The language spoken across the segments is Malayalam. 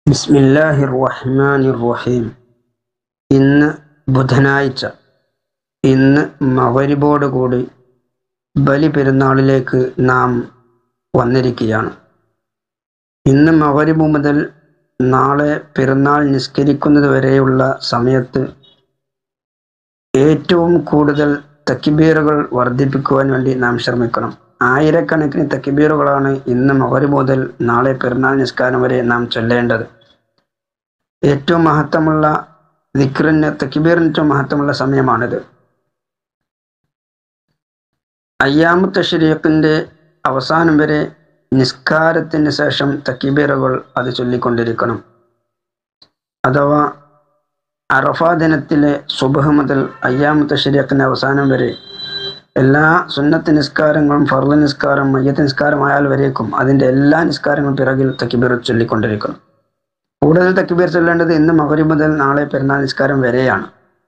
ബിസ്മില്ലാഹിർ റഹ്മാനിർ റഹീം ഇന്ന് ബുധനാഴ്ച ഇന്ന് മകരിബോട് കൂടി ബലി പെരുന്നാളിലേക്ക് നാം വന്നിരിക്കുകയാണ് ഇന്ന് മകരിബ് മുതൽ നാളെ പെരുന്നാൾ നിസ്കരിക്കുന്നത് വരെയുള്ള സമയത്ത് ഏറ്റവും കൂടുതൽ തക്കിബീറുകൾ വർദ്ധിപ്പിക്കുവാൻ വേണ്ടി നാം ശ്രമിക്കണം ആയിരക്കണക്കിന് തക്കിബീറുകളാണ് ഇന്ന് മകരിബ് മുതൽ നാളെ പെരുന്നാൾ നിസ്കാരം വരെ നാം ചൊല്ലേണ്ടത് ഏറ്റവും മഹത്വമുള്ള ദിക്റിന് തക്കിബീറിന് ഏറ്റവും മഹത്വമുള്ള സമയമാണിത് അയ്യാമു തഷരീഖിൻ്റെ അവസാനം വരെ നിസ്കാരത്തിന് ശേഷം തക്കിബീറുകൾ അത് ചൊല്ലിക്കൊണ്ടിരിക്കണം അഥവാ അറഫ ദിനത്തിലെ സുബഹ് മുതൽ അയ്യാമു തഷരീഖിൻ്റെ അവസാനം വരെ എല്ലാ സുന്നത്ത് നിസ്കാരങ്ങളും ഫർദ് നിസ്കാരം മയ്യത്ത് നിസ്കാരമായാൽ വരേക്കും അതിൻ്റെ എല്ലാ നിസ്കാരങ്ങളും പിറകിൽ തക്കിബീർ ചൊല്ലിക്കൊണ്ടിരിക്കണം കൂടുതൽ തക്കിബീർ ചൊല്ലേണ്ടത് ഇന്ന് മകരി മുതൽ നാളെ പെരുന്നാൾ നിസ്കാരം വരെയാണ്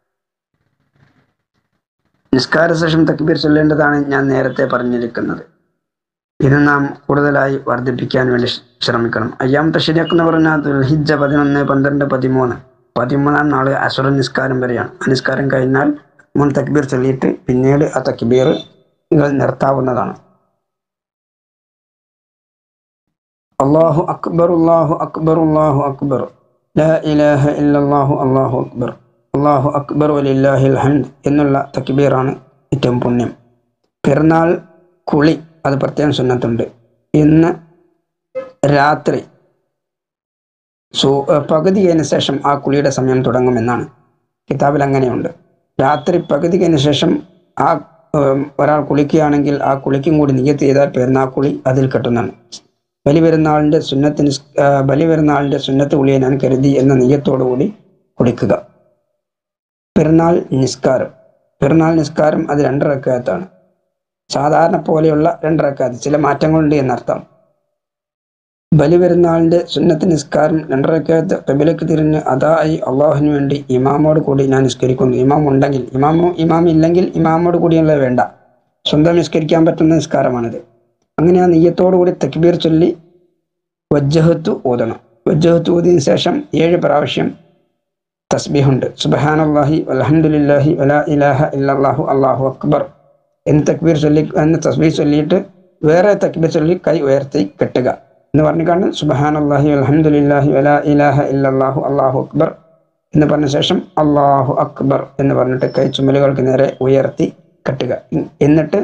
നിസ്കാര ശേഷം തക്കിബീർ ചൊല്ലേണ്ടതാണ് ഞാൻ നേരത്തെ പറഞ്ഞിരിക്കുന്നത് ഇത് നാം കൂടുതലായി വർദ്ധിപ്പിക്കാൻ വേണ്ടി ശ്രമിക്കണം അയ്യാം തഷരിയക്ക് എന്ന് പറഞ്ഞാൽ ദുൽഹിജ പതിനൊന്ന് പന്ത്രണ്ട് പതിമൂന്ന് പതിമൂന്നാം നാള് അസുര നിസ്കാരം വരെയാണ് ആ നിസ്കാരം കഴിഞ്ഞാൽ മൂന്ന് തക്ബീർ ചൊല്ലിയിട്ട് പിന്നീട് ആ തക്ബീർ നിങ്ങൾ നിർത്താവുന്നതാണ് അള്ളാഹു അക്ബർ അള്ളാഹു അക്ബർ അള്ളാഹു അക്ബർ ലാ ഇലാഹ ഇല്ലല്ലാഹു അള്ളാഹു അക്ബർ അള്ളാഹു അക്ബർ വലില്ലാഹിൽ ഹംദ് എന്നുള്ള തക്ബീറാണ് ഏറ്റവും പുണ്യം പെരുന്നാൾ കുളി അത് പ്രത്യേകം സുന്നത്തുണ്ട് ഇന്ന് രാത്രി സൂ പകുതി കഴിഞ്ഞ ശേഷം ആ കുളിയുടെ സമയം തുടങ്ങുമെന്നാണ് കിതാബിൽ അങ്ങനെയുണ്ട് രാത്രി പകുതി കഴിഞ്ഞ ശേഷം ആ ഒരാൾ കുളിക്കുകയാണെങ്കിൽ ആ കുളിക്കും കൂടി നിയത്ത് ചെയ്താൽ പെരുന്നാൾ കുളി അതിൽ കെട്ടുന്നതാണ് ബലി പെരുന്നാളിൻ്റെ സുന്നത്തിന് ബലി പെരുന്നാളിൻ്റെ സുന്നത്ത് കുളിയെ ഞാൻ കരുതി എന്ന നിയത്തോടുകൂടി കുളിക്കുക പെരുന്നാൾ നിസ്കാരം പെരുന്നാൾ നിസ്കാരം അത് രണ്ടരക്കാത്താണ് സാധാരണ പോലെയുള്ള രണ്ടരക്കാത്ത് ചില മാറ്റങ്ങളുണ്ട് എന്നർത്ഥം ബലി പെരുന്നാളിൻ്റെ സുന്നത്ത് നിസ്കാരം രണ്ടരക്കാത്ത് കബിലക്ക് തിരിഞ്ഞ് അതായി അള്ളാഹുവിന് വേണ്ടി ഇമാമോട് കൂടി ഞാൻ നിസ്കരിക്കുന്നു ഇമാം ഉണ്ടെങ്കിൽ ഇമാമോ ഇമാം ഇല്ലെങ്കിൽ ഇമാമോട് കൂടിയുള്ള വേണ്ട സ്വന്തം നിസ്കരിക്കാൻ പറ്റുന്ന നിസ്കാരമാണിത് അങ്ങനെ ആ നെയ്യത്തോടു കൂടി തക്ബീർ ചൊല്ലി വജ്ജഹത്ത് ഓതണം വജ്ജഹത്ത് ഓതിയതിനു ശേഷം ഏഴ് പ്രാവശ്യം തസ്ബീഹുണ്ട് സുബഹാനല്ലാഹി അലഹമുല്ലാഹി വലാ ഇലാഹ ഇല്ലല്ലാഹു അള്ളാഹു അക്ബർ എന്ന് തക്ബീർ ചൊല്ലി എന്ന് തസ്ബീർ ചൊല്ലിയിട്ട് വേറെ തക്ബീർ ചൊല്ലി കൈ ഉയർത്തി കെട്ടുക എന്ന് പറഞ്ഞിട്ടാണ് സുബഹാനല്ലാഹി അലഹമുല്ലാഹി വലാ ഇലാഹ ഇല്ലല്ലാഹു അള്ളാഹു അക്ബർ എന്ന് പറഞ്ഞ ശേഷം അള്ളാഹു അക്ബർ എന്ന് പറഞ്ഞിട്ട് കൈ ചുമലുകൾക്ക് നേരെ ഉയർത്തി കെട്ടുക എന്നിട്ട്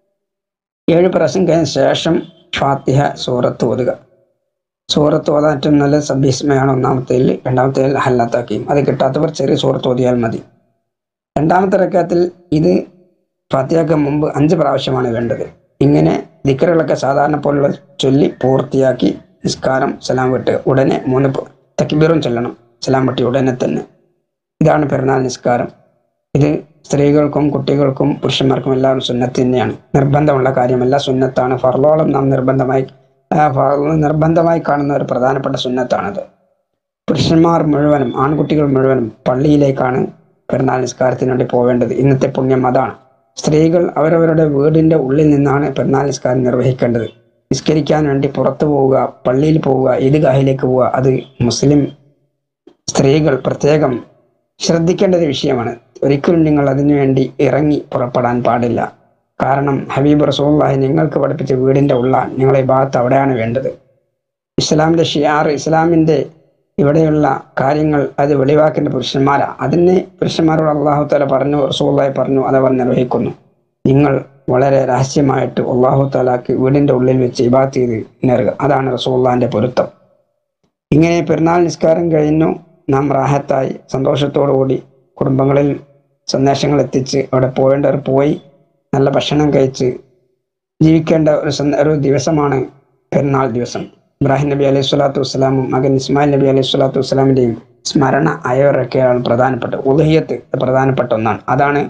ഏഴ് പ്രാവശ്യം കഴിഞ്ഞ ശേഷം ഫാത്തിഹ സൂറത്ത് ഓതുക സൂറത്ത് ഓതാൻ ഏറ്റവും നല്ല സബീസ്മയാണ് ഒന്നാമത്തേൽ രണ്ടാമത്തേൽ ഹല്ലാത്താക്കിയും അത് കിട്ടാത്തവർ ചെറിയ സൂറത്ത് ഓതിയാൽ മതി രണ്ടാമത്തെ റക്കാത്തിൽ ഇത് ഫാത്തിഹക്ക് മുമ്പ് അഞ്ച് പ്രാവശ്യമാണ് വേണ്ടത് ഇങ്ങനെ ദിക്കറുകളൊക്കെ സാധാരണ പോലുള്ള ചൊല്ലി പൂർത്തിയാക്കി നിസ്കാരം സലാം വിട്ട് ഉടനെ മൂന്ന് തക്കിബീറും ചൊല്ലണം സലാം വിട്ടി ഉടനെ തന്നെ ഇതാണ് പെരുന്നാൾ നിസ്കാരം ഇത് സ്ത്രീകൾക്കും കുട്ടികൾക്കും പുരുഷന്മാർക്കും എല്ലാവരും സുന്നത്ത് തന്നെയാണ് നിർബന്ധമുള്ള കാര്യമല്ല സുന്നത്താണ് ഫർലോളം നാം നിർബന്ധമായി നിർബന്ധമായി കാണുന്ന ഒരു പ്രധാനപ്പെട്ട സുന്നത്താണത് പുരുഷന്മാർ മുഴുവനും ആൺകുട്ടികൾ മുഴുവനും പള്ളിയിലേക്കാണ് പെരുന്നാൾ നിസ്കാരത്തിന് വേണ്ടി പോവേണ്ടത് ഇന്നത്തെ പുണ്യം അതാണ് സ്ത്രീകൾ അവരവരുടെ വീടിൻ്റെ ഉള്ളിൽ നിന്നാണ് പെരുന്നാൾ നിസ്കാരം നിർവഹിക്കേണ്ടത് നിസ്കരിക്കാൻ വേണ്ടി പുറത്തു പോവുക പള്ളിയിൽ പോവുക ഈദ്ഗാഹിലേക്ക് പോവുക അത് മുസ്ലിം സ്ത്രീകൾ പ്രത്യേകം ശ്രദ്ധിക്കേണ്ട ഒരു വിഷയമാണ് ഒരിക്കലും നിങ്ങൾ അതിനു വേണ്ടി ഇറങ്ങി പുറപ്പെടാൻ പാടില്ല കാരണം ഹബീബ് റസൂള്ളാഹി നിങ്ങൾക്ക് പഠിപ്പിച്ച വീടിൻ്റെ ഉള്ള നിങ്ങളെ ഭാഗത്ത് അവിടെയാണ് വേണ്ടത് ഇസ്ലാമിൻ്റെ ഷിയാർ ഇസ്ലാമിൻ്റെ ഇവിടെയുള്ള കാര്യങ്ങൾ അത് വെളിവാക്കേണ്ട പുരുഷന്മാരാണ് അതിനെ പുരുഷന്മാരോട് അള്ളാഹു താല പറഞ്ഞു റസൂള്ളായി പറഞ്ഞു അതവർ നിർവഹിക്കുന്നു നിങ്ങൾ വളരെ രഹസ്യമായിട്ട് അള്ളാഹു താലാക്ക് വീടിൻ്റെ ഉള്ളിൽ വെച്ച് ഇബാത്ത് ചെയ്ത് നേറുക അതാണ് റസൂള്ളാൻ്റെ പൊരുത്തം ഇങ്ങനെ പെരുന്നാൾ നിസ്കാരം കഴിഞ്ഞു നാം റാഹത്തായി സന്തോഷത്തോടു കൂടി കുടുംബങ്ങളിൽ സന്ദേശങ്ങൾ എത്തിച്ച് അവിടെ പോവേണ്ടവർ പോയി നല്ല ഭക്ഷണം കഴിച്ച് ജീവിക്കേണ്ട ഒരു ഒരു ദിവസമാണ് പെരുന്നാൾ ദിവസം ഇബ്രാഹിം നബി അലൈഹി സ്വലാത്തു വസ്സലാമും മകൻ ഇസ്മായിൽ നബി അലൈഹി സ്വലാത്തു വസ്സലാമിൻ്റെയും സ്മരണ അയവരൊക്കെയാണ് പ്രധാനപ്പെട്ട ഉദഹ്യത്ത് പ്രധാനപ്പെട്ട ഒന്നാണ് അതാണ്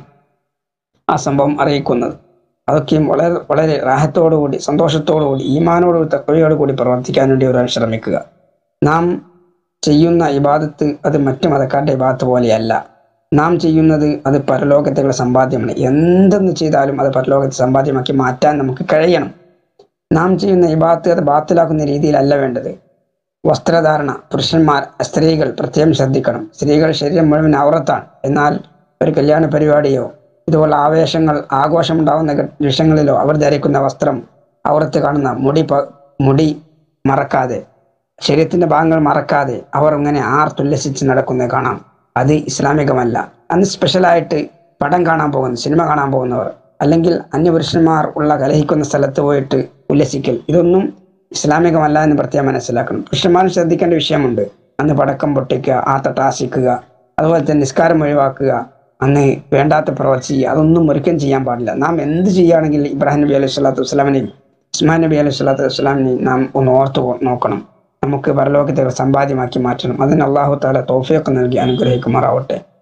ആ സംഭവം അറിയിക്കുന്നത് അതൊക്കെയും വളരെ വളരെ റാഹത്തോടുകൂടി സന്തോഷത്തോടുകൂടി ഈമാനോടുകൂടി തക്കവയോടുകൂടി പ്രവർത്തിക്കാൻ വേണ്ടി ഒരാൾ ശ്രമിക്കുക നാം ചെയ്യുന്ന ഇബാദത്ത് അത് മറ്റു മതക്കാരുടെ ഇബാദത്ത് പോലെയല്ല നാം ചെയ്യുന്നത് അത് പരലോകത്തേക്കുള്ള സമ്പാദ്യമാണ് എന്തെന്ന് ചെയ്താലും അത് പരലോകത്തെ സമ്പാദ്യമാക്കി മാറ്റാൻ നമുക്ക് കഴിയണം നാം ചെയ്യുന്ന ഇബാദത്ത് അത് ബാത്തിലാക്കുന്ന രീതിയിലല്ല വേണ്ടത് വസ്ത്രധാരണ പുരുഷന്മാർ സ്ത്രീകൾ പ്രത്യേകം ശ്രദ്ധിക്കണം സ്ത്രീകൾ ശരീരം മുഴുവൻ ഔറത്താണ് എന്നാൽ ഒരു കല്യാണ പരിപാടിയോ ഇതുപോലെ ആവേശങ്ങൾ ആഘോഷമുണ്ടാകുന്ന വിഷയങ്ങളിലോ അവർ ധരിക്കുന്ന വസ്ത്രം ഔറത്ത് കാണുന്ന മുടി പ- മുടി മറക്കാതെ ശരീരത്തിന്റെ ഭാഗങ്ങൾ മറക്കാതെ അവർ ഇങ്ങനെ ആർത്തുല്ലസിച്ച് നടക്കുന്നത് കാണാം അത് ഇസ്ലാമികമല്ല അന്ന് സ്പെഷ്യലായിട്ട് പടം കാണാൻ പോകുന്ന സിനിമ കാണാൻ പോകുന്നവർ അല്ലെങ്കിൽ അന്യപുരുഷന്മാർ ഉള്ള കലഹിക്കുന്ന സ്ഥലത്ത് പോയിട്ട് ഉല്ലസിക്കൽ ഇതൊന്നും ഇസ്ലാമികമല്ല എന്ന് പ്രത്യേകം മനസ്സിലാക്കണം പുരുഷന്മാരും ശ്രദ്ധിക്കേണ്ട വിഷയമുണ്ട് അന്ന് പടക്കം പൊട്ടിക്കുക ആത്തട്ടാസിക്കുക അതുപോലെ തന്നെ നിസ്കാരം ഒഴിവാക്കുക അന്ന് വേണ്ടാത്ത പ്രവർത്തി ചെയ്യുക അതൊന്നും ഒരിക്കലും ചെയ്യാൻ പാടില്ല നാം എന്ത് ചെയ്യുകയാണെങ്കിൽ ഇബ്രാഹിം നബി അലൈഹി സ്വലാത്തു വസ്സലാമിനെയും ഉസ്മാൻ നബി അലൈഹി സ്വലാത്തു വസ്സലാമിനെയും നാം ഒന്ന് ഓർത്തു പോ- നോക്കണം നമുക്ക് പരലോകത്തെ സമ്പാദ്യമാക്കി മാറ്റണം അതിന് അള്ളാഹു താല തോഫിയൊക്കെ നൽകി അനുഗ്രഹിക്കുമാറാവട്ടെ